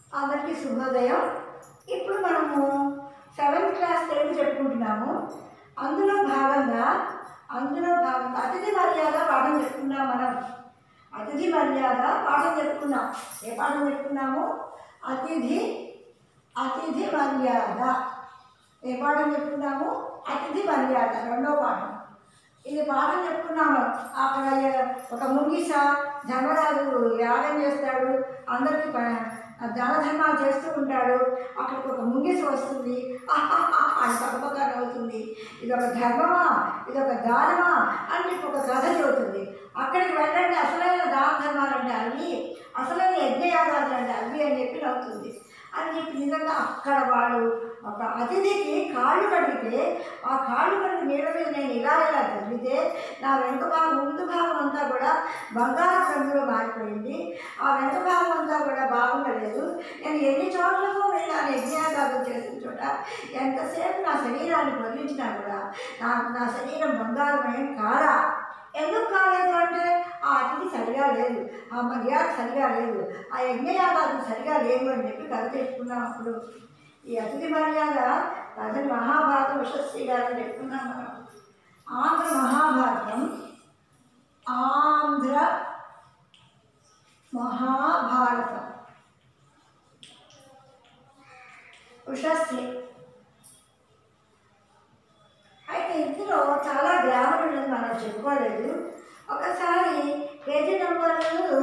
అందరికీ శుభోదయం ఇప్పుడు మనము సెవెంత్ క్లాస్ తెలుగు చెప్పుకుంటున్నాము అందులో భాగంగా అందులో భాగంగా అతిథి మర్యాద పాఠం చెప్పుకున్నాం మనం అతిథి మర్యాద పాఠం చెప్పుకున్నాం ఏ పాఠం చెప్పుకున్నాము అతిథి అతిథి మర్యాద ఏ పాఠం చెప్పుకున్నాము అతిథి మర్యాద రెండో పాఠం ఇది పాఠం చెప్పుకున్నాము అక్కడ ఒక ముంగిస ధర్మరాజు యాగం చేస్తాడు అందరికీ ప- దాన ధర్మాలు చేస్తూ ఉంటాడు అక్కడికి ఒక ముంగిస వస్తుంది ఆహాహా అని పక్కపక్క నవ్వుతుంది ఇది ఒక ధర్మమా ఇది ఒక దానమా అని చెప్పి ఒక కథ చెబుతుంది అక్కడికి వెళ్ళండి అసలైన దాన ధర్మాలు అంటే అవి అసలైన యజ్ఞయాగాలు అంటే అవి అని చెప్పి నవ్వుతుంది అని చెప్పి నిజంగా అక్కడ వాళ్ళు ఒక అతిథికి కాళ్ళు కడిగితే ఆ కాళ్ళు కడిగి నీళ్ళ మీద నేను ఇలా ఇలా చదివితే నా వెనుక భాగం ముందు భాగం అంతా కూడా బంగారు రంగులో మారిపోయింది ఆ వెనుక భాగం అంతా కూడా బాగుండలేదు నేను ఎన్ని చోట్లకు వెళ్ళాను యజ్ఞాగాలు చేసిన చోట ఎంతసేపు నా శరీరాన్ని వదిలించినా కూడా నాకు నా శరీరం బంగారమయం కాదా ఎందుకు కాలేదు అంటే ఆ అతిథి సరిగా లేదు ఆ మర్యాద సరిగా లేదు ఆ యజ్ఞయాగాలు సరిగా లేవు అని చెప్పి కథ చెప్పుకున్నాం అప్పుడు ఈ అతిథి మర్యాద కథని మహాభారత విశ్వశ్రీ గారు చెప్పుకున్నాం మనం ఆంధ్ర మహాభారతం ఆంధ్ర మహాభారతం ఉషశ్రీ అయితే ఇందులో చాలా గ్రామర్ ఉన్నది మనం చెప్పుకోలేదు ఒకసారి పేజీ నెంబర్లు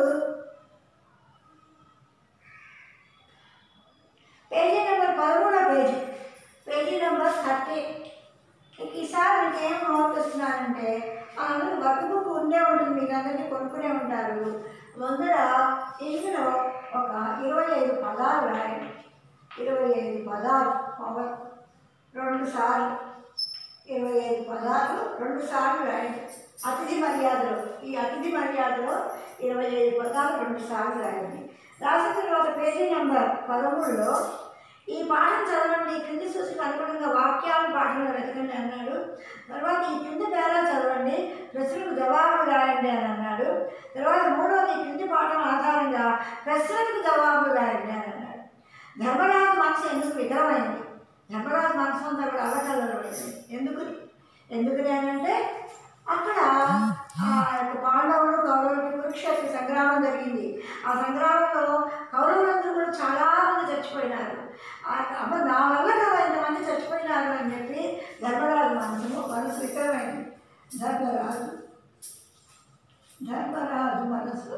పేజీ నెంబర్ పదమూడో పేజీ పేజీ నెంబర్ థర్టీ మీకు ఈసారి మీకు ఏం నోట్ వస్తున్నానంటే అందరూ వర్క్ బుక్ ఉండే ఉంటుంది మీకు అందరికీ కొనుక్కునే ఉంటారు ముందర ఇందులో ఒక ఇరవై ఐదు పదాలు రాయండి ఇరవై ఐదు పదాలు పవర్ రెండు సార్లు ఇరవై ఐదు పదాలు రెండు సార్లు రాయండి అతిథి మర్యాదలో ఈ అతిథి మర్యాదలో ఇరవై ఐదు పదాలు రెండు సార్లు రాయండి రాసిన తర్వాత పేజీ నెంబర్ పదమూడులో ఈ పాఠం చదవండి ఈ క్రింది సూచనకు అనుగుణంగా వాక్యాలను పాఠంలో వెతకండి అన్నాడు తర్వాత ఈ కింది పేరా చదవండి ప్రశ్నలకు జవాబులు రాయండి అని అన్నాడు తర్వాత మూడవది ఈ క్రింది పాఠం ఆధారంగా ప్రశ్నలకు జవాబులు రాయండి అని అన్నాడు ధర్మరాజు మనసు ఎందుకు వికలమైంది ధర్మరాజు మనసు అంతా కూడా అలకలమైంది ఎందుకు ఎందుకని అని అంటే అక్కడ ఆ యొక్క పాండవులు కౌరవులకి కురుక్షేత్ర సంగ్రామం జరిగింది ఆ సంగ్రామంలో కౌరవులందరూ కూడా చాలా మంది చచ్చిపోయినారు ఆ అమ్మ నా వల్ల కదా ఇంతమంది చచ్చిపోయినారు అని చెప్పి ధర్మరాజు మనసు మనసు వికలమైంది ధర్మరాజు ధర్మరాజు మనసు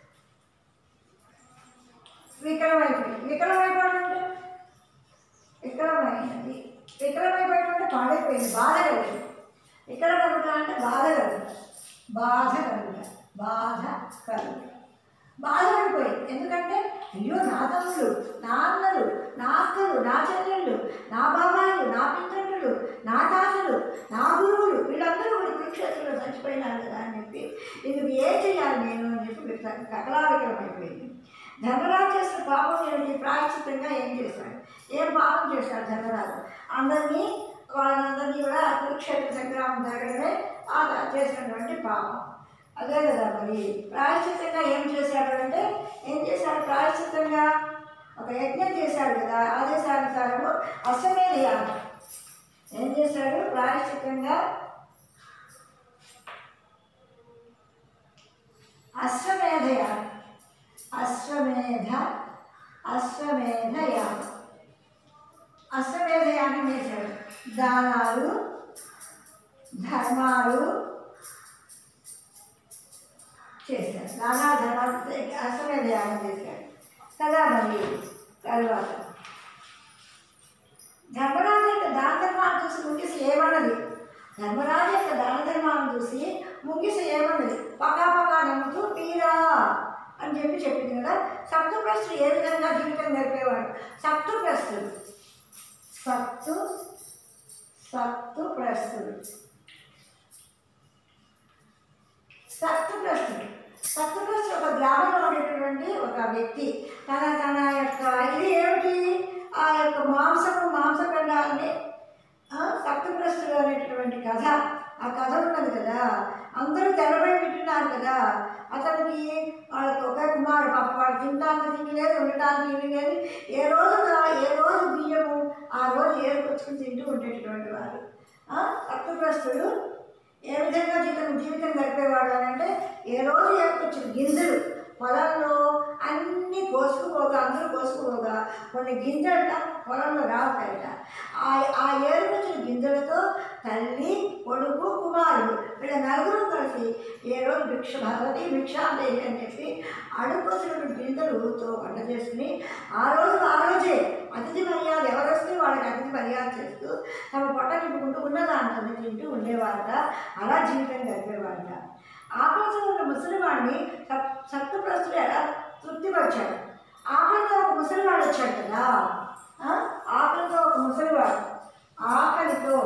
వికలమైపోయింది వికలమైపోవడం అంటే వికలమైనది వికలమైపోవడం అంటే పాడైపోయింది బాధ కలిగింది వికలమగుట అంటే బాధ కలుగుట బాధ కలుగుట బాధ కలుగుట బాధ పడిపోయింది ఎందుకంటే అయ్యో నా తమ్ముడు నా అన్నలు నా అక్కలు నా చెల్లెళ్ళు నా బాబాయిలు నా పితృలు నా తాతలు నా గురువులు వీళ్ళందరూ కూడా కురుక్షేత్రంలో చచ్చిపోయినారు కదా అని చెప్పి ఇందుకు ఏం చేయాలి నేను అని చెప్పి కకలావికలమైపోయింది ధర్మరాజు చేసిన పాపం ఏమిటి ప్రాయశ్చిత్తంగా ఏం చేశాడు ఏం పాపం చేశాడు ధర్మరాజు అందరినీ వాళ్ళందరినీ కూడా కురుక్షేత్ర సంగ్రామం జరగడమే ఆ చేసినటువంటి పాపం అదే కదా మరి ప్రాయశ్చిత్తంగా ఏం చేశాడు అంటే ఏం చేశాడు ప్రాయశ్చిత్తంగా ఒక యజ్ఞం చేశాడు కదా ఆదేశానుసారము అశ్వమేధ యాగం ఏం చేశాడు ప్రాయశ్చిత్తంగా అశ్వమేధ యాగం అశ్వమేధ అశ్వమేధ యాగం అశ్వమేధ యాగం చేశాడు దానాలు ధర్మాలు చేశాడు దానా ధర్మాలు అశ్వమేధ యాగం చేశాడు కదా మరి తర్వాత ధర్మరాజు యొక్క దాన ధర్మాలు చూసి ముగిసి ఏమన్నది ధర్మరాజు యొక్క దాన ధర్మాలను చూసి ముగిసి ఏమన్నది పకా పకా నమ్ముతూ మీరా అని చెప్పి చెప్పింది కదా సప్తప్రస్తులు ఏ విధంగా జీవితం గడిపేవాడు సప్తప్రస్తులు సత్తు సత్తు ప్రస్తులు సత్తుప్రస్తుడు సత్తుప్రస్తుడు ఒక గ్రామంలో ఉండేటటువంటి ఒక వ్యక్తి తన తన యొక్క ఇది ఏమిటి ఆ యొక్క మాంసము మాంసఖండాలని సప్తప్రస్తుడు అనేటటువంటి కథ ఆ కథ ఉన్నది కదా అందరూ తెల్లబడి వింటున్నారు కదా అతనికి వాళ్ళకి ఒకే కుమారుడు పాప వాడు తినడానికి తిండి లేదు ఉండటానికి తినడానికి ఇవి లేదు ఏ రోజు ఏ రోజు బియ్యము ఆ రోజు ఏరుకొచ్చుకుని తింటూ ఉండేటటువంటి వారు ఆ, రక్తగ్రస్తుడు ఏ విధంగా జీవితం జీవితం గడిపేవాడు అని అంటే ఏ రోజు ఏరుకొచ్చిన గింజలు పొలంలో అన్నీ కోసుకుపోగా అందరూ కోసుకుపోగా కొన్ని గింజలట పొలంలో రావుతాయట ఆ ఆ ఏరుకొచ్చిన గింజలతో తల్లి కొడుకు కుమారుడు వీళ్ళ నలుగురు కలిసి ఏ రోజు భిక్ష భగవతి భిక్షాందేవి అని చెప్పి అడుగుకొచ్చినటువంటి గింజలుతో వంట చేసుకుని ఆ రోజు ఆ రోజే అతిథి మర్యాద ఎవరొస్తే వాళ్ళకి అతిథి మర్యాద చేస్తూ తమ పొట్ట నింపుకుంటూ ఉన్న దాంట్లో తింటూ ఉండేవారట అలా జీవితం గడిపేవారట ఆకలితో ఉన్న ముసలివాడిని సత్ సత్తుప్రస్తుడు ఎలా తృప్తిపరిచాడు ఆకలితో ఒక ముసలివాడు వచ్చాడు కదా ఆ? ఆకలితో ఒక ముసలివాడు ఆకలితో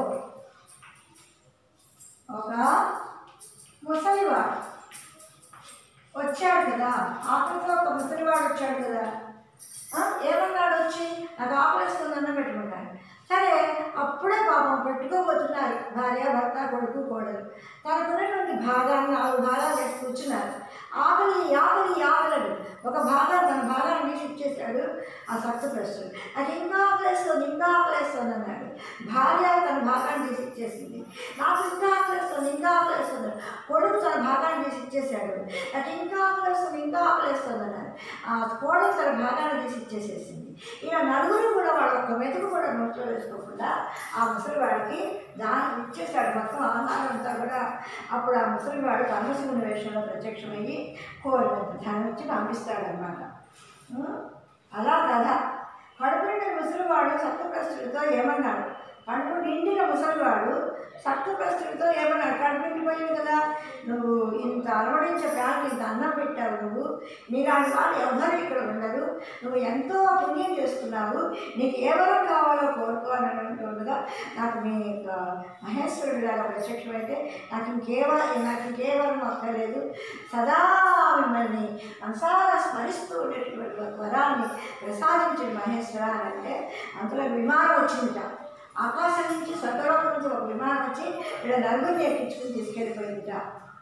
ఒక ముసలివాడు వచ్చాడు కదా ఆకలితో ఒక ముసలివాడు వచ్చాడు కదా ఆ, ఏమన్నాడు వచ్చి నాకు ఆకలిస్తుంది అన్నం పెట్టుకుంటాను సరే అప్పుడే పాపం పెట్టుకోబోతున్నారు భార్య భర్త కొడుకు కోడలు తనకున్నటువంటి భాగాన్ని నాలుగు భాగాలు వేసి కూర్చున్నారు ఆకలి ఆకలి ఆకలి ఒక భాగం తన భాగాన్ని ఇచ్చేసాడు ఆ సత్యప్రస్తుడు అది ఇంకా ఆకలేస్తుంది ఇంకా ఆకలేస్తుంది అన్నాడు భార్య తన భాగాన్ని తీసి ఇచ్చేసింది నాకు ఇంకా ఆకలేస్తుంది ఇంకా ఆకలేస్తుంది కొడుకు తన భాగాన్ని తీసి ఇచ్చేసాడు నాకు ఇంకా ఆకలేస్తుంది ఇంకా ఆకలేస్తుంది అన్నాడు ఆ కోడలు తన భాగాన్ని తీసి ఇచ్చేసేసింది ఇలా నలుగురు కూడా వాళ్ళ ఒక్క మెతుకు కూడా నోట్లో వేసుకోకుండా ఆ ముసలివాడికి దానం ఇచ్చేసాడు మొత్తం ఆహారం అంతా కూడా అప్పుడు ఆ ముసలివాడు పరమశివుని వేషంలో ప్రత్యక్షమయ్యి కోరినంత ధనం వచ్చి పంపిస్తాడనమాట ఉం? అలా కదా కడుపునిండిన ముసలివాడు సప్తప్రస్తుడితో ఏమన్నాడు కడుపు నిండిన ముసలివాడు సప్తప్రస్తుడితో ఏమన్నాడు కడుపు నిండిపోయింది కదా నువ్వు ఇంత అలవడించే ప్రాణి ఇంత అన్నం పెట్టావు నువ్వు నీలాంటి వాళ్ళు ఎవరు ఇక్కడ ఉండదు నువ్వు ఎంతో పుణ్యం చేస్తున్నావు నీకు ఏ వరం కావాలో కోరుకో అని అంటుండగా నాకు మీ యొక్క మహేశ్వరుడు లాగా ప్రత్యక్షమైతే నాకు ఇంకేవ నాకు ఇంకేవరం అక్కర్లేదు సదా మిమ్మల్ని మనసారా స్మరిస్తూ ఉండేటటువంటి ఒక వరాన్ని ప్రసాదించిన మహేశ్వర అని అంటే అంతలో విమానం వచ్చిందిట ఆకాశం నుంచి స్వర్గలోకం నుంచి ఒక విమానం వచ్చి వీళ్ళ నలుగురిని ఎక్కించుకుని తీసుకెళ్ళిపోయిందిట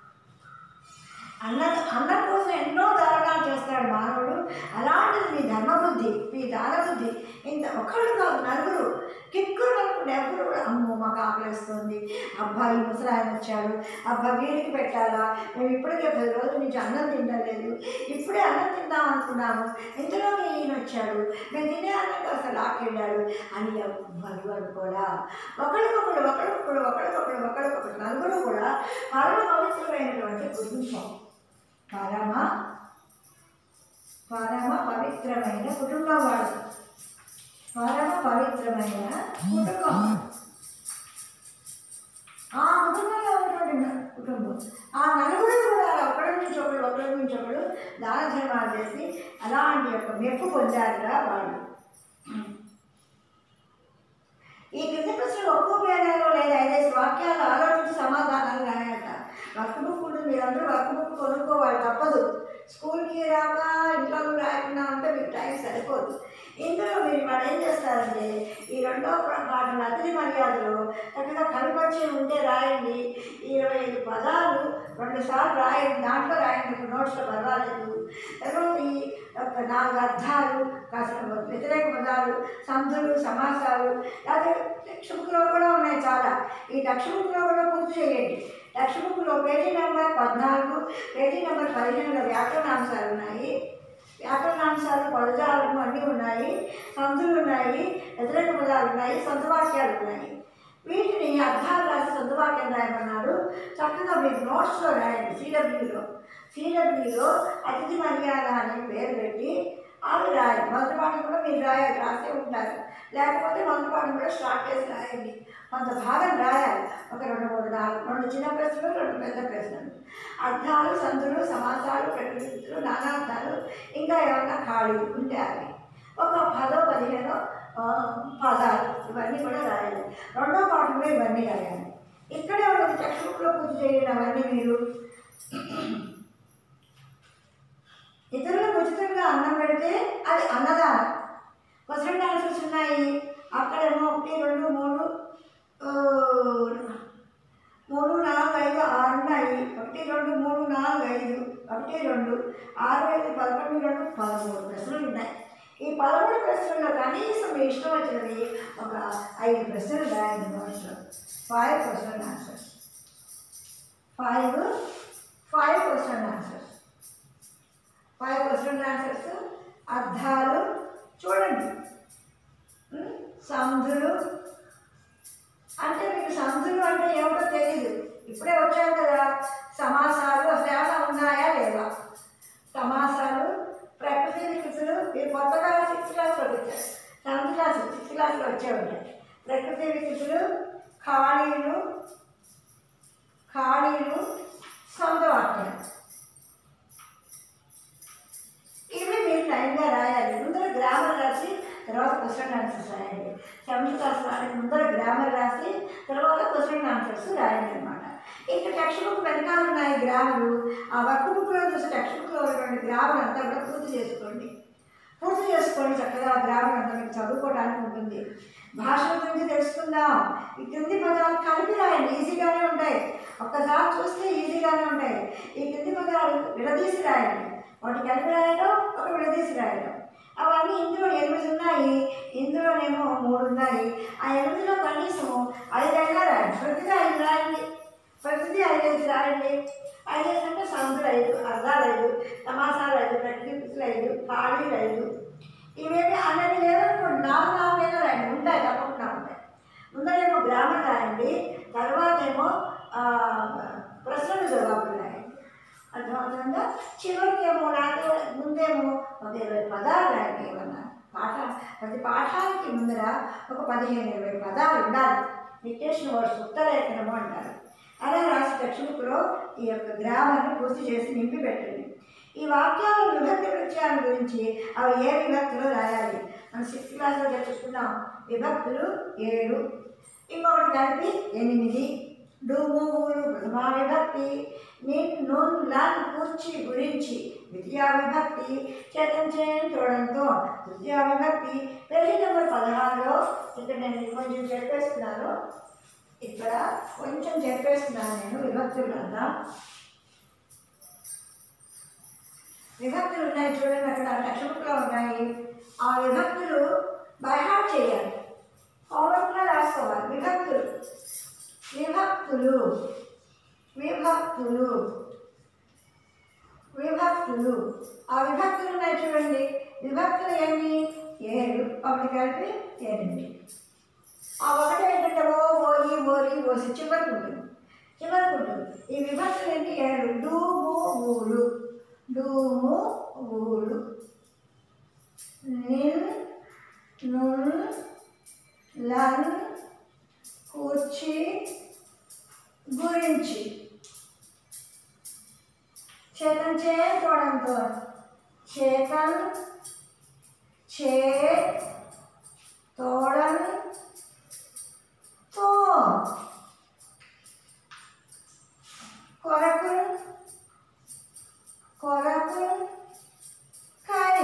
అన్న అన్నం కోసం ఎన్నో దారుణాలు చేస్తాడు మానవుడు అలాంటిది మీ ధర్మబుద్ధి మీ దానబుద్ధి ఇంత ఒక్కడు కాదు నలుగురు కిక్కురు అనుకుంటే ఎవరు కూడా అమ్మో మాకు ఆకలిస్తుంది అబ్బాయి ముసలాయన వచ్చాడు అబ్బా వీరికి పెట్టాలా మేము ఇప్పటికే పది రోజుల నుంచి అన్నం తినలేదు ఇప్పుడే అన్నం తిందాం అనుకున్నాము ఇంతలోకి ఈయన వచ్చాడు మేము తినే అన్నం కాస్త లాక్కెళ్ళాడు అని ఎవ్వరు అనుకోడా ఒకరికొకరు ఒకరికొకరు ఒకరికొకరు ఒకరికొకరు నలుగురు కూడా పరమ పవిత్రమైనటువంటి కుటుంబం పరమ పరమ పవిత్రమైన కుటుంబం వాడు పరమ పవిత్రమైన కుటుంబం ఆ కుటుంబంలో ఉన్నటువంటి న- కుటుంబం ఆ నలుగురు కూడా ఒకరి నుంచి ఒకడు ఒకరి నుంచి ఒకడు దాన ధర్మాలు చేసి అలాంటి యొక్క మెప్పు పొందారుగా వాళ్ళు ఈ కింద ప్రశ్నలు ఒక్కో పేరాలో లేదా ఐదేసి వాక్యాలు ఆలోచించి సమాధానాలు రాయట వర్క్ బుక్ ఉంటుంది మీరందరూ వర్క్ బుక్ కొనుక్కోవాలి తప్పదు స్కూల్కి రాక ఇంట్లో రాయకుండా ఉంటే మీకు టైం సరిపోదు ఇందులో మీరు వాడు ఏం చేస్తారంటే ఈ రెండో పాటలు అతిథి మర్యాదలు చక్కగా కలిపచ్చి ఉంటే రాయండి ఈ ఇరవై ఐదు పదాలు రెండు సార్లు రాయండి దాంట్లో రాయండి ఇప్పుడు నోట్స్లో పర్వాలేదు తర్వాత ఈ యొక్క నాలుగు అర్థాలు కాస్త వ్యతిరేక పదాలు సంధులు సమాసాలు లేకపోతే టెక్స్ట్ బుక్లో కూడా ఉన్నాయి చాలా ఈ టెక్స్ట్ బుక్లో కూడా పూర్తి చేయండి టెక్స్ట్ బుక్లో పేజీ నెంబర్ పద్నాలుగు పేజీ నెంబర్ పదిహేనులో వ్యాకరణాంశాలు ఉన్నాయి వ్యాకరణాంశాలు పదజాలము అన్నీ ఉన్నాయి సంధులు ఉన్నాయి వ్యతిరేక పదాలు ఉన్నాయి సొంత వాక్యాలు ఉన్నాయి వీటిని అర్థాలు రాసి సొంత వాక్యం రాయమన్నారు చక్కగా మీరు నోట్స్లో రాయండి సిడబ్ల్యూలో సిడబ్ల్యూలో అతిథి మర్యాద అనే పేరు పెట్టి అవి రాయండి మొదటి పాఠం కూడా మీరు రాయాలి రాసే ఉంటారు లేకపోతే మొదటి పాఠం కూడా స్టార్ట్ చేసి రాయండి కొంత భాగం రాయాలి ఒక రెండు మూడు నాలుగు రెండు చిన్న ప్రశ్నలు రెండు పెద్ద ప్రశ్నలు అర్థాలు సంతులు సమాసాలు ప్రకృతులు నానార్థాలు ఇంకా ఏమన్నా ఖాళీ ఉంటే అవి ఒక పదో పదిహేను ఆ, పదాలు ఇవన్నీ కూడా రాయాలి రెండో పాఠంలో ఇవన్నీ రాయాలి ఇక్కడే ఉన్నది టెక్స్ట్ బుక్లో పూర్తి చేయండి అవన్నీ మీరు ఇతరులకు ఉచితంగా అన్నం పెడితే అది అన్నదానం క్వశ్చన్ ఆన్సర్స్ ఉన్నాయి అక్కడేమో ఒకటి రెండు మూడు ఆ, మూడు నాలుగు ఐదు ఆరు ఉన్నాయి ఒకటి రెండు మూడు నాలుగు ఐదు ఒకటి రెండు ఆరు ఐదు పదకొండు రెండు పదమూడు ప్రశ్నలు ఉన్నాయి ఈ పదమూడు ప్రశ్నల్లో కనీసం మీ ఇష్టం వచ్చినది ఒక ఐదు ప్రశ్నలు రాయండి నోట్స్లో five question answers five five question answers five question answers అర్థాలు చూడండి ఉం? సంధులు అంటే మీకు సంధులు అంటే ఏమిటో తెలియదు ఇప్పుడే వచ్చారు కదా సమాసాలు అసలు ఏమైనా ఉన్నాయా లేవా సమాసాలు ప్రకృతి వికృతులు మీరు కొత్తగా సిక్స్త్ క్లాస్లోకి వచ్చారు సెవెంత్ క్లాస్ సిక్స్త్ క్లాస్లో వచ్చే ఉంటాయి ప్రకృతి వికృతులు ఖాళీలు ఖాళీలు సొంత వాక్యాలు ఇవి మీరు లైన్గా రాయాలి ముందర గ్రామర్ రాసి తర్వాత క్వశ్చన్ ఆన్సర్స్ రాయండి సెవెంత్ క్లాస్ రాయడానికి ముందర గ్రామర్ రాసి తర్వాత క్వశ్చన్ ఆన్సర్స్ రాయండి అనమాట ఇంకా టెక్స్ట్ బుక్ వెనకాల ఉన్నాయి గ్రామరు ఆ వర్క్ బుక్లో చూసి టెక్స్ట్ బుక్లో ఉన్నటువంటి గ్రామర్ అంతా కూడా పూర్తి చేసుకోండి పూర్తి చేసుకోండి చక్కగా ఆ గ్రామర్ అంతా మీకు చదువుకోవడానికి ఉంటుంది భాషల గురించి తెలుసుకుందాం ఈ కింది పదాలు కలిపి రాయండి ఈజీగానే ఉంటాయి ఒక్కసారి చూస్తే ఈజీగానే ఉంటాయి ఈ కింది పదాలు విడదీసి రాయండి ఒకటి కలిపి రాయడం ఒక విడదీసి రాయడం అవన్నీ ఇందులో ఎనిమిది ఉన్నాయి ఇందులోనేమో మూడు ఉన్నాయి ఆ ఎనిమిదిలో కనీసం ఐదైనా రాయండి ప్రతిదీ ఐదు రాయండి ప్రతిదీ ఐదేసి రాయండి ఐదేసి అంటే సందులు ఐదు అర్థాలు ఐదు తమాసాలు ఐదు ప్రకృతులు ఐదు ఖాళీలు ఐదు ఇవేమి అనేది లేదనుకోండి నాలుగు నాలుగైనా రాయండి ఉంటాయి తప్పకుండా ఉంటాయి ముందరేమో గ్రామర్ రాయండి తర్వాత ఏమో ఆ, ప్రశ్నలు జవాబులు రాయండి అర్థమవుతుందా చివరికి ఏమో రాత్రి ముందేమో ఒక ఇరవై పదాలు రాయండి ఏమన్నా పాఠ ప్రతి పాఠానికి ముందర ఒక పదిహేను ఇరవై పదాలు ఉండాలి డిక్టేషన్ వర్డ్స్ ఉత్తరేఖనము అంటారు అలా రాసి టెక్స్ట్ బుక్లో ఈ యొక్క గ్రామర్ని పూర్తి చేసి నింపి పెట్టండి ఈ వాక్యాల విభక్తి ప్రత్యయాల గురించి అవి ఏ విభక్తిలో రాయాలి మనం సిక్స్త్ క్లాస్లో తెలుసుకున్నాం విభక్తులు ఏడు ఇంకొకటి కలిపి ఎనిమిది డూము ఊరు ప్రథమా విభక్తి నిన్ నున్ లన్ కూర్చి గురించి ద్వితీయ విభక్తి చేతం చేయని చూడంతో తృతీయ విభక్తి పెళ్లి నెంబర్ పదహారులో ఇక్కడ నేను కొంచెం చెప్పేస్తున్నాను ఇక్కడ కొంచెం చెప్పేస్తున్నాను నేను విభక్తులు అంతా విభక్తులు ఉన్నాయి చూడండి అక్కడ టెక్స్ట్ బుక్లో ఉన్నాయి ఆ విభక్తులు బైహార్ట్ చేయాలి హోంవర్క్లో రాసుకోవాలి విభక్తులు విభక్తులు విభక్తులు విభక్తులు ఆ విభక్తులు ఉన్నాయి చూడండి విభక్తులు ఎన్ని ఏడు ఒకటి కలిపి ఎనిమిది ఆ ఒకటి ఏంటంటే ఓ ఓయి ఓరి ఓసి చివరికి ఉంటుంది చివరికి ఉంటుంది ఈ విభక్తులు ఏంటి ఏడు డూము ఊలు డూము ఊలు నిన్ నున్ లన్ కూర్చి గురించి చేతం చే తోడంతో చేతం చే తోడం తో కొరకు కొరకు కై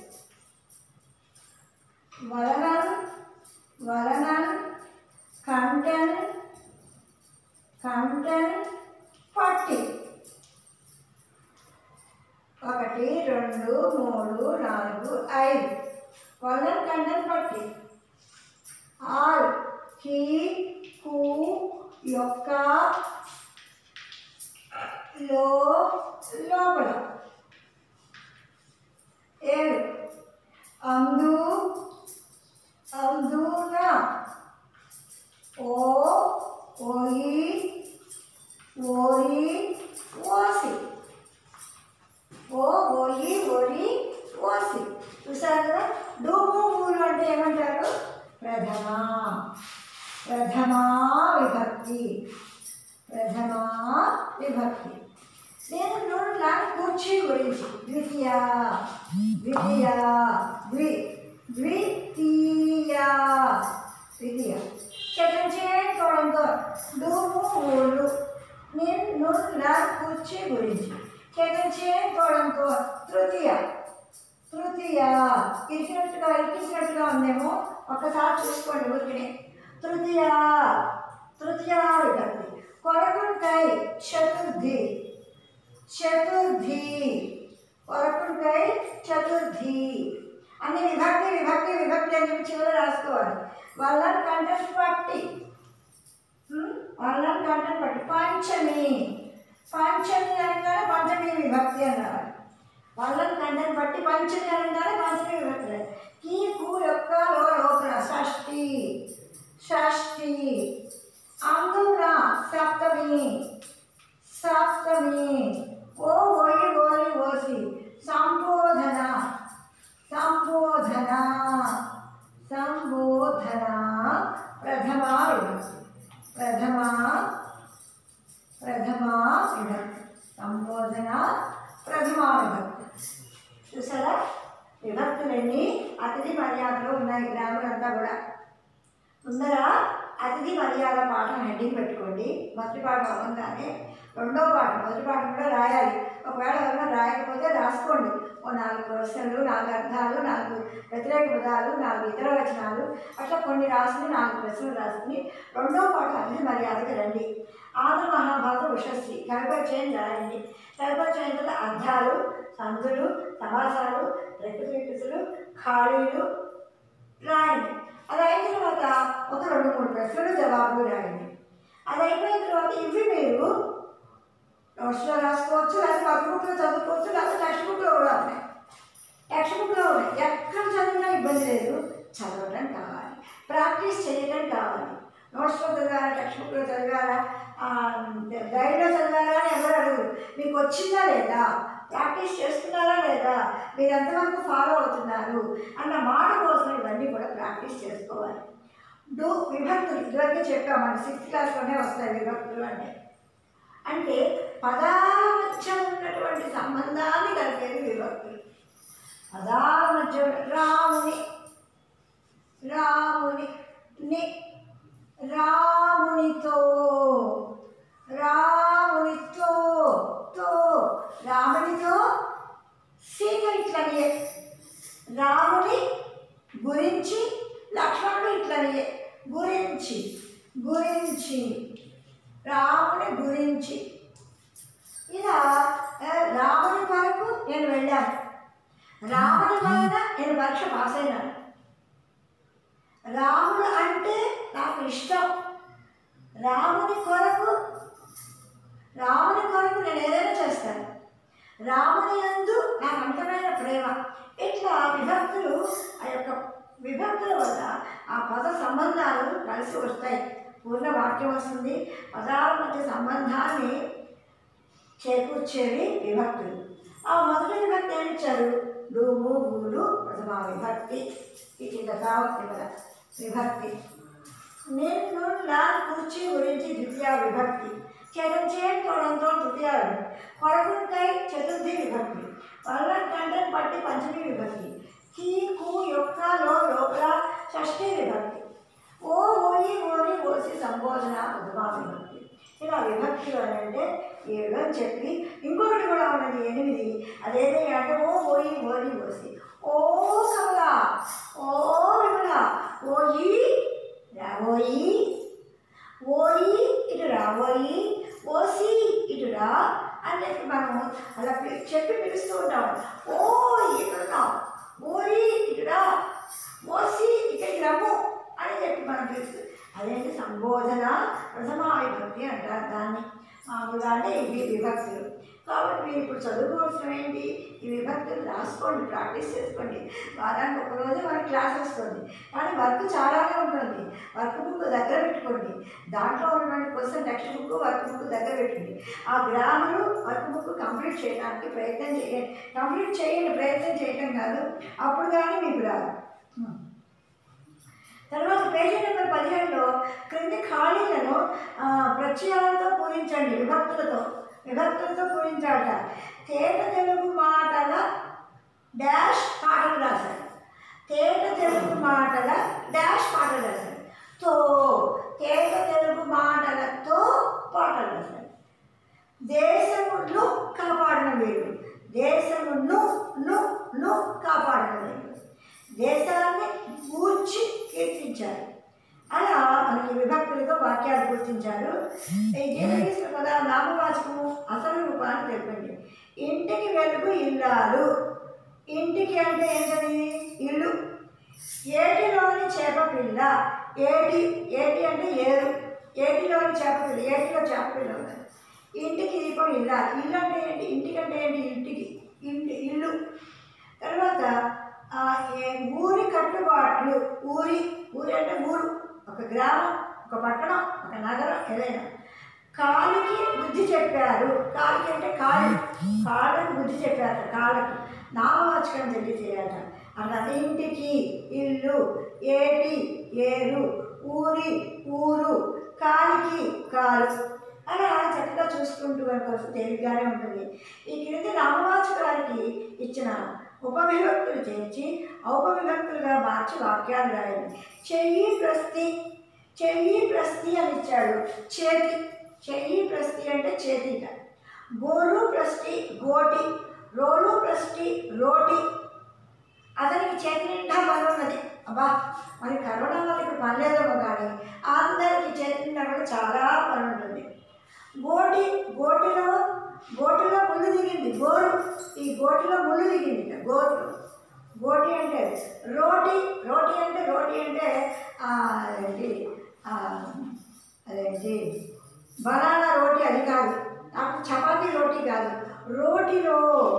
వలనం వలనం కంటెన్ కంటెన్ పట్టి ఒకటి రెండు మూడు నాలుగు ఐదు వలనం కంటెన్ పట్టి ఆల్ హీ హూ యొక్క లో లోపల ఏడు అందు అందున ఓ ఓయి ఓరి ఓసి ఓ ఓయి ఓరి ఓసి చూసారు కదా డూము ఊరు అంటే ఏమంటారు ప్రథమ ప్రథమా విభక్తి ప్రథమా విభక్తి నేను నోడు లాంటి కూర్చి గురించి ద్వితీయ ద్వితీయ ద్వి ద్వితీయ ద్వితీయ చటంచే చూడంతో డూము ఊళ్ళు నేను నా కూర్చి గురించి చటంచే చూడంతో తృతీయ తృతీయ ఇరికినట్టుగా ఇరికించినట్టుగా ఉందేమో ఒక్కసారి చూసుకోండి ఊరికి తృతీయ తృతీయ విభక్తి కొరకుంటాయి చతుర్థి చతుర్థి కొరకుంటాయి చతుర్థి అన్ని విభక్తి విభక్తి విభక్తి అని చెప్పి చివరి రాసుకోవాలి వాళ్ళ కంటెంట్ బట్టి ఉమ్, వాళ్ళ కంటెంట్ బట్టి పంచమి పంచమి అనగానే పంచమి విభక్తి అని రావాలి వాళ్ళ కంటెంట్ బట్టి పంచమి అనగానే పంచమి విభక్తి రావాలి. కీ కు యొక్క లో లోపల షష్ఠి షష్ఠి అందున సప్తమి సప్తమి ఓ ఓయి ఓలి ఓసి సంబోధన సంబోధన సంబోధన ప్రథమ విభక్తి ప్రథమ ప్రథమ విభక్తి సంబోధన ప్రథమ విభక్తి చూసారా విభక్తులన్నీ అతిథి మర్యాదలో ఉన్నాయి గ్రాములంతా కూడా ముందర అతిథి మర్యాద పాఠం హెడ్డింగ్ పెట్టుకోండి మొదటి పాఠం అవ్వగానే రెండో పాఠం మొదటి పాఠం కూడా రాయాలి ఒకవేళ ఎవరైనా రాయకపోతే రాసుకోండి ఓ నాలుగు ప్రశ్నలు నాలుగు అర్థాలు నాలుగు వ్యతిరేక పదాలు నాలుగు ఇతర వచనాలు అట్లా కొన్ని రాసుకుని నాలుగు ప్రశ్నలు రాసుకుని రెండో పాఠం అతిథి మర్యాదకి రండి ఆంధ్ర మహాభారత ఉషశ్రీ కడపచేయం రాయండి కడపచేయం తర్వాత అర్థాలు సందులు సమాసాలు ప్రకృతిలు ఖాళీలు రాయండి అది అయిన తర్వాత ఒక రెండు మూడు ప్రశ్నలు జవాబులు రాయండి అది అయిపోయిన తర్వాత ఇవి మీరు నోట్స్లో రాసుకోవచ్చు లేదా వర్క్ బుక్లో చదువుకోవచ్చు లేదా టెక్స్ట్ బుక్లో కూడా ఉన్నాయి టెక్స్ట్ బుక్లో ఉన్నాయి ఎక్కడ చదివినా ఇబ్బంది లేదు చదవడం కావాలి ప్రాక్టీస్ చేయడం కావాలి నోట్స్లో చదివారా టెక్స్ట్ బుక్లో చదివారా గైడ్లో చదివారా అని ఎవరు అడగరు మీకు వచ్చిందా లేదా ప్రాక్టీస్ చేస్తున్నారా లేదా మీరు ఎంతవరకు ఫాలో అవుతున్నారు అన్న మాట కోసం ఇవన్నీ కూడా ప్రాక్టీస్ చేసుకోవాలి డూ విభక్తులు ఇదివరకే చెప్పాం మన సిక్స్త్ క్లాస్లోనే వస్తాయి విభక్తులు అంటే అంటే పదాల మధ్య ఉన్నటువంటి సంబంధాన్ని కలిపేది విభక్తులు పదాల మధ్య ఉన్న- రాముని రాముని ని రామునితో రామునితో తో రామునితో సీత ఇట్లనే రాముని గురించి లక్ష్మణుడు ఇట్లనే గురించి గురించి రాముని గురించి ఇలా ఆ, రాముని వరకు నేను వెళ్ళాను రాముని వలన నేను పరీక్ష పాస్ అయినాను రాముడు అంటే నాకు ఇష్టం రాముని కొరకు రాముని కొరకు నేను ఏదైనా చేస్తాను రాముని యందు నాకు అంతమైన ప్రేమ ఇట్లా విభక్తులు ఆ యొక్క విభక్తుల వల్ల ఆ పద సంబంధాలు కలిసి వస్తాయి పూర్ణ వాక్యం వస్తుంది పదాల మధ్య సంబంధాన్ని చేకూర్చేవి విభక్తులు ఆ మొదటి విభక్తి ఏమి ఇచ్చారు డూము గూడు ప్రథమ విభక్తి ఇది దశావక్తి కదా విభక్తి నేను నా కుర్చీ గురించి ద్వితీయ విభక్తి చరించే తోడంతో తృతీయ విభక్తి కొడకుంటై చతుర్థి విభక్తి వల్ల కంటెన్ పట్టి పంచమి విభక్తి కీ కు యొక్క లో లోపల షష్ఠి విభక్తి ఓ ఓయి ఓని ఓసి సంబోధన ప్రథమా విభక్తి ఇలా విభక్తులు అని అంటే ఏడు అని చెప్పి ఇంకొకటి కూడా ఉన్నది ఎనిమిది అదేదో అంటే ఓ ఓయి ఓని ఓసి ఓ కమల ఓ విమల ఓయి రాబోయి ఓయి ఇటు రాబోయి ఓసి ఇటు రా అని చెప్పి మనము అలా పి- చెప్పి పిలుస్తూ ఉంటాం ఓ ఇటున్నాం ఓయి ఇటు రా ఓసి ఇక్కడికి రమ్ము అని చెప్పి మనం పిలుస్తూ అదేంటి సంబోధన ప్రథమా విభక్తి అంటారు దాన్ని మామూలుగా అంటే ఇవి విభక్తులు కాబట్టి మీరు ఇప్పుడు చదువుకోవాల్సిన ఏంటి ఈ విభక్తులు రాసుకోండి ప్రాక్టీస్ చేసుకోండి వారానికి ఒక రోజు మనకి క్లాస్ వస్తుంది కానీ వర్క్ చాలానే ఉంటుంది వర్క్ బుక్ దగ్గర పెట్టుకోండి దాంట్లో ఉన్నటువంటి question text book work book దగ్గర పెట్టండి ఆ గ్రాములు వర్క్ బుక్ కంప్లీట్ చేయడానికి ప్రయత్నం చేయండి కంప్లీట్ చేయండి ప్రయత్నం చేయటం కాదు అప్పుడు కానీ మీకు రాదు హ్మ్. తర్వాత పేజీ నెంబర్ పదిహేడులో క్రింది ఖాళీలను ఆ, ప్రత్యయాలతో పూరించండి విభక్తులతో విభక్తులతో పూరించాట తేట తెలుగు మాటల డాష్ పాటలు రాశారు తేట తెలుగు మాటల డాష్ పాటలు రాశారు తో తేట తెలుగు మాటలతో పాటలు రాశారు దేశమును కాపాడిన వీరుడు దేశమును ను ను కాపాడిన వీరుడు దేశాన్ని గూర్చి కీర్తించారు అలా మనకి విభక్తులతో వాక్యాలు గుర్తించారు ఈ జీవగీసిన పద నామవాచకము అసలు రూపాన్ని తెలిపండి ఇంటికి వెలుగు ఇల్లాలు ఇంటికి అంటే ఏంటది ఇల్లు ఏటిలోని చేప పిల్ల ఏటి ఏటి అంటే ఏరు ఏటిలోని చేప పిల్ల ఏటిలో చేప పిల్ల ఉన్నది ఇంటికి దీపం ఇల్లా ఇల్లు అంటే ఏంటి ఇంటికంటే ఏంటి ఇంటికి ఇంటి ఇల్లు తర్వాత ఆ, ఏ- ఊరి కట్టుబాట్లు ఊరి ఊరి అంటే ఊరు ఒక గ్రామం ఒక పట్టణం ఒక నగరం ఏదైనా కాలికి బుద్ధి చెప్పారు కాలికి అంటే కాళ్ళు కాళ్ళకు బుద్ధి చెప్పారు కాళ్ళకు నామవాచకం తెలియజేయాలి అన్నది ఇంటికి ఇల్లు ఏటి ఏరు ఊరి ఊరు కాలికి కాలు అలా చక్కగా చూసుకుంటూ కోసం తేలిగ్గానే ఉంటుంది ఈ క్రింది నామవాచకానికి ఇచ్చిన ఉపవిభక్తులు చేర్చి ఔపవిభక్తులుగా మార్చి వాక్యాలు రాయండి చెయ్యి ప్రస్తి చెయ్యి ప్రస్తి అని ఇచ్చాడు చేతి చెయ్యి ప్రస్తి అంటే చేతిట గోరు ప్రస్తి గోటి రోలు ప్రస్తి రోటి అతనికి చేతి నిండా పని ఉన్నది అబ్బా మరి కరోనా వల్ల ఇప్పుడు పని లేదేమో కానీ అందరికీ చేతి నిండా కూడా చాలా పని ఉంటుంది గోటి గోటిలో గోటిలో ముళ్ళు దిగింది గోరు ఈ గోటిలో ముళ్ళు దిగింది ఇక గోరు గోటి అంటే రోటి రోటి అంటే రోటి అంటే ఆ, ఏంటి ఆ, అదేంటి బనానా రోటి అది కాదు నాకు చపాతీ రోటి కాదు రోటిలో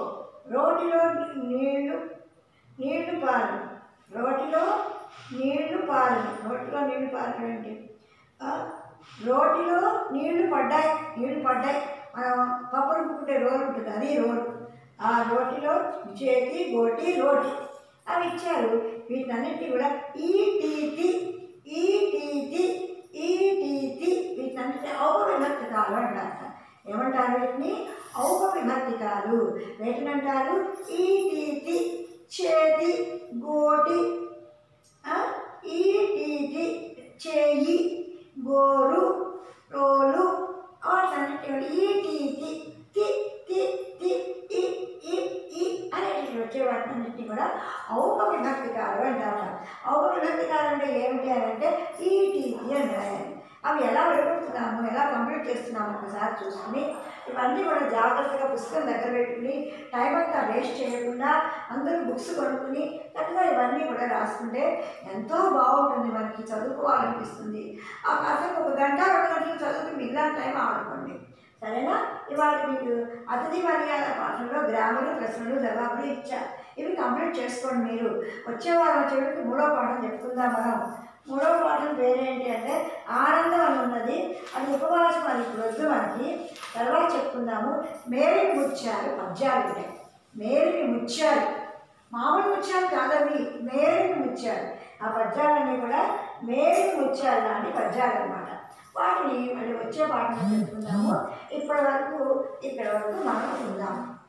రోటిలో నీళ్లు నీళ్లు పాలు రోటిలో నీళ్లు పాలు రోటిలో నీళ్లు పాలు ఏంటి ఆ, రోటిలో నీళ్లు పడ్డాయి నీళ్లు పడ్డాయి మనం పప్పు రుబ్బుకుంటే రోలు ఉంటుంది అది రోలు ఆ రోటిలో చేతి గోటి రోటి అవి ఇచ్చారు వీటన్నిటి కూడా ఈ టీతి ఈ టీతి ఈ టీతి వీటన్నిటి ఔపవిభక్తికాలు అంటారు ఏమంటారు వీటిని ఔపవిభక్తికాలు వీటిని అంటారు ఈ టీతి చేతి గోటి ఆ, ఈ టీటి చేయి గోరు రోలు వాటన్నిటి ఈ టీటి తి తి తి ఇ ఇ ఇ అనేటివి వచ్చే వాటన్నిటిని కూడా ఔప విభక్తికాలు అంటారు ఔప విభక్తికాలు అంటే ఏమిటి అని అంటే ఈ టీటి అంటారు అవి ఎలా విడగొడుతున్నాము ఎలా కంప్లీట్ చేస్తున్నాము ఒకసారి చూసుకుని ఇవన్నీ కూడా జాగ్రత్తగా పుస్తకం దగ్గర పెట్టుకుని టైం అంతా వేస్ట్ చేయకుండా అందరూ బుక్స్ కొనుక్కుని చక్కగా ఇవన్నీ కూడా రాసుకుంటే ఎంతో బాగుంటుంది మనకి చదువుకోవాలనిపిస్తుంది ఆ కాసేపు ఒక గంట రెండు గంటలు చదువుకుని మిగిలిన టైం ఆడుకోండి సరేనా ఇవాళ మీకు అతిథి మర్యాద పాఠంలో గ్రామలు ప్రశ్నలు జవాబులు ఇచ్చా ఇవి కంప్లీట్ చేసుకోండి మీరు వచ్చే వారం వచ్చేటికి మూడో పాఠం చెప్పుకుందాం మనం మూడో పాఠం పేరేంటి అంటే ఆనందం అని ఉన్నది అది ఉపవాసం అది ఇప్పుడు వద్దు మనకి తర్వాత చెప్పుకుందాము మేరిని ముచ్చారు పద్యాలు ఉంటాయి మేరిని ముచ్చారు మామూలు ముత్యాలు కాదవి మేరిని ముత్యాలు ఆ పద్యాలన్నీ కూడా మేరిని ముత్యాలు లాంటి పద్యాలు అనమాట వాటిని మళ్ళీ వచ్చే పాఠంలో చెప్పుకుందాము ఇప్పటి వరకు ఇక్కడ వరకు మనం ఉందాము